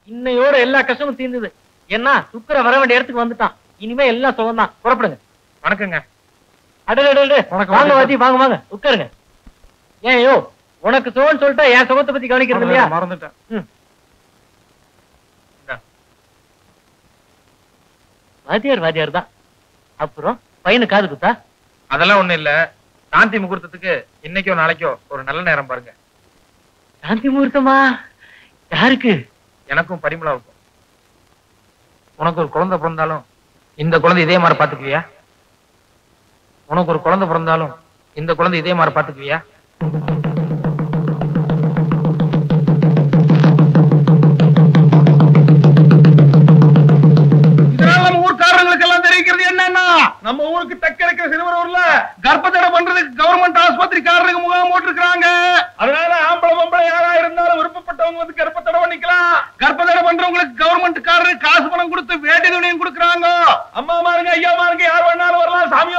இன்னையோட எல்லா கஷ்டமும் தீர்ந்தது ஏன்னா சுக்கர வர வேண்டிய இடத்துக்கு வந்துட்டான் இனிமே எல்லாம் சுகம் தான் புறப்படுங்க வணக்கங்க அடடே வணக்கம், வாங்க வணக்கம். வாத்தி வாங்க வாங்க உட்காருங்க ஏன் யோ உனக்கு சுகம்னு சொல்லிட்டா என் சுகத்தை பத்தி கவனிக்கிறது இல்லையா மறந்துட்டேன் ம். வாத்தியார் வாத்தியார் தான் அப்புறம் பையனு காது குத்தா அதெல்லாம் ஒண்ணும் இல்ல சாந்தி முகூர்த்தத்துக்கு இன்னைக்கோ நாளைக்கோ ஒரு நல்ல நேரம் பாருங்க சாந்தி முகூர்த்தமா யாருக்கு எனக்கும் பரிமளாவுக்கும் உனக்கு ஒரு குழந்தை பிறந்தாலும் இந்த குழந்தை இதே மாதிரி பாத்துக்குவியா உனக்கு ஒரு குழந்தை பிறந்தாலும் இந்த குழந்தை இதே மாதிரி பாத்துக்குவியா இதனால நம்ம ஊர்க்காரங்களுக்கு எல்லாம் தெரிவிக்கிறது என்னன்னா நம்ம ஊருக்கு தக்க இருக்கிற சிறுவரூர்ல கர்ப்பத்தடை பண்றதுக்கு கவர்மெண்ட் ஆஸ்பத்திரிக்காரருக்கு முகாம் போட்டிருக்காங்க அதனால ஆம்பளை பொம்பளை யாரா இருந்தாலும் விருப்பப்பட்டவங்க வந்து கர்ப்பத்தடை பண்ணிக்கலாம் கர்ப்பத்தடை பண்றவங்களுக்கு கவர்மெண்ட் காரரு காசு பணம் கொடுத்து வேட்டி துணியும் கொடுக்குறாங்க அம்மா மாருங்க ஐயா மாருங்க யார் வேணாலும் வரலாம் சாமியோ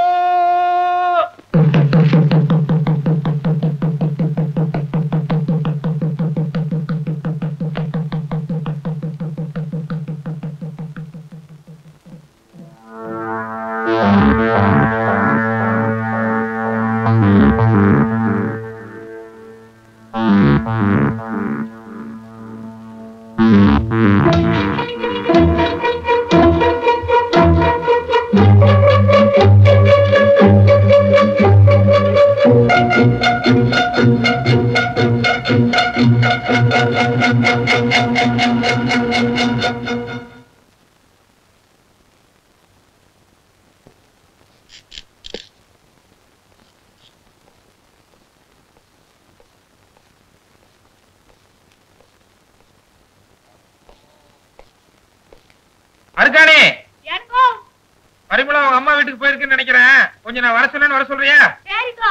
அருக்காணி எனக்கோ பரிமளா அவங்க அம்மா வீட்டுக்கு போயிருக்குன்னு நினைக்கிறேன் கொஞ்சம் நான் வர சொன்னேன்னு வர சொல்றியா சரிக்கா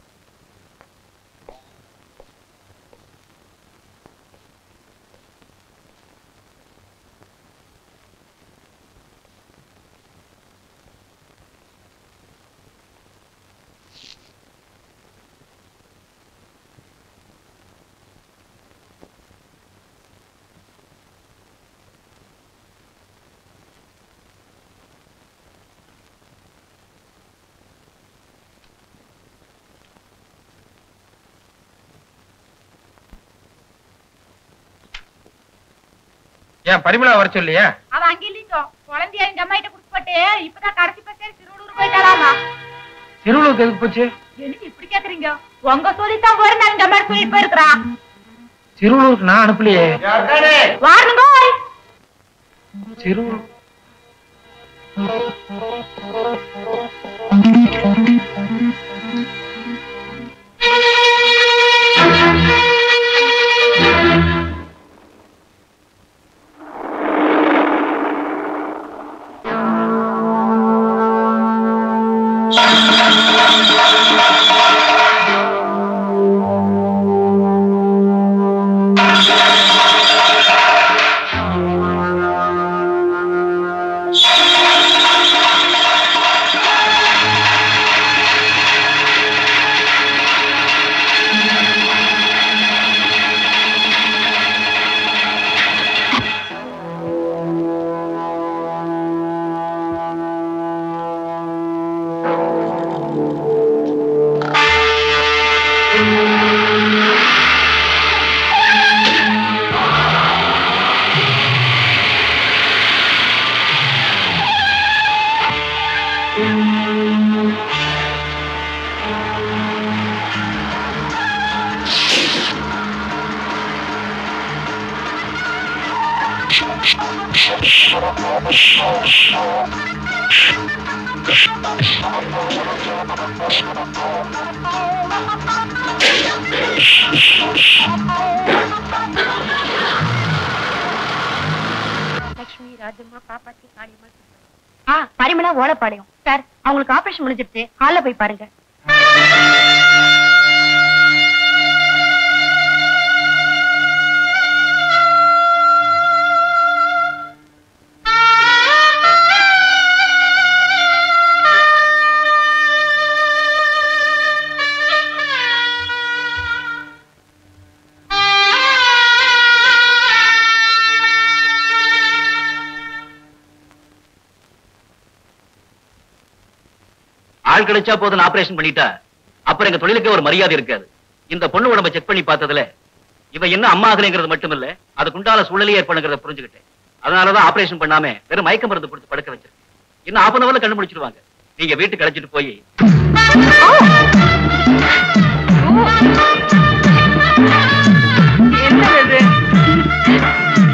ஏன் பரிமளா வர சொல்லியா அவ அங்க இல்லீட்டோ குழந்தைய எங்க அம்மா கிட்ட குடுத்து இப்பதான் கடைசி பச்சை திருவள்ளூர் போயிட்டாராமா திருவள்ளுவருக்கு எதுக்கு போச்சு எனக்கு இப்படி கேக்குறீங்க உங்க சொல்லித்தான் போற நான் எங்க அம்மா சொல்லிட்டு போயிருக்கிறான் திருவள்ளூருக்கு நான் அனுப்பலையே வாருங்க திருவள்ளூர் லட்சுமி ராஜம்மா பாப்பாத்தி காளியம்மா ஆ பரிமளா ஓலப்பாளையம் சார் அவங்களுக்கு ஆபரேஷன் முடிஞ்சிருச்சு ஹால்ல போய் பாருங்க ஆள் கிடைச்சா போதும் ஆபரேஷன் பண்ணிட்டா அப்புறம் எங்க தொழிலுக்கே ஒரு மரியாதை இருக்காது இந்த பொண்ணு உடம்ப செக் பண்ணி பார்த்ததுல இவ என்ன அம்மா ஆகலைங்கிறது மட்டும் இல்ல அதுக்குண்டான சூழ்நிலை ஏற்படுங்கிறத புரிஞ்சுக்கிட்டேன் அதனாலதான் ஆபரேஷன் பண்ணாம வெறும் மயக்க மருந்து கொடுத்து படுக்க வச்சிருக்கேன் இன்னும் ஆஃப் அன் அவர்ல கண்டுபிடிச்சிருவாங்க நீங்க வீட்டுக்கு அழைச்சிட்டு போய் என்னது இது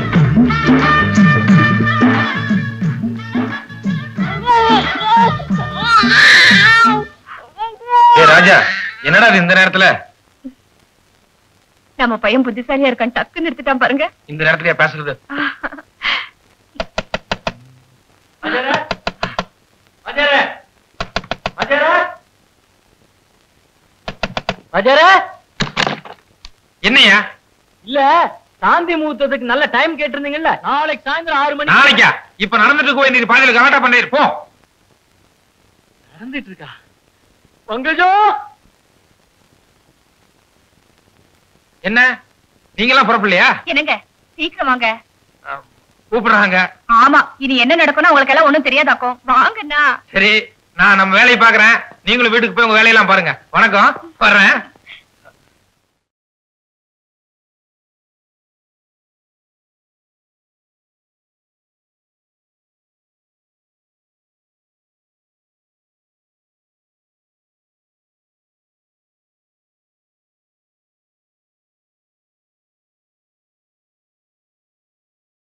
ஏ ராஜா என்னடா இது இந்த நேரத்துல நம்ம பையன் புத்திசாலியா இருக்கான் டக்குன்னு எடுத்துட்டான் பாருங்க இந்த நேரத்துலயா பேசுறது அஜர அஜர அஜர அஜர என்னையா இல்ல சாந்தி முகூர்த்தத்துக்கு நல்ல டைம் கேட்டிருந்தீங்கல்ல நாளைக்கு சாயந்தரம் ஆறு மணி நாளைக்கா இப்ப நடந்துட்டு இருக்க வேண்டிய பாதையில கலாட்டா பண்ணிரு போ நடந்துட்டு இருக்கா பங்கஜோ என்ன நீங்க எல்லாம் புறப்படலையா என்னங்க சீக்கிரம் வாங்க அஹ், கூப்பிடுறாங்க ஆமா இது என்ன நடக்கும்னு உங்களுக்கு எல்லாம் ஒண்ணும் தெரியாதாக்கும் வாங்கண்ணா சரி நான் நம்ம வேலையை பாக்குறேன் நீங்களும் வீட்டுக்கு போய் உங்க வேலையெல்லாம் பாருங்க வணக்கம் வர்றேன்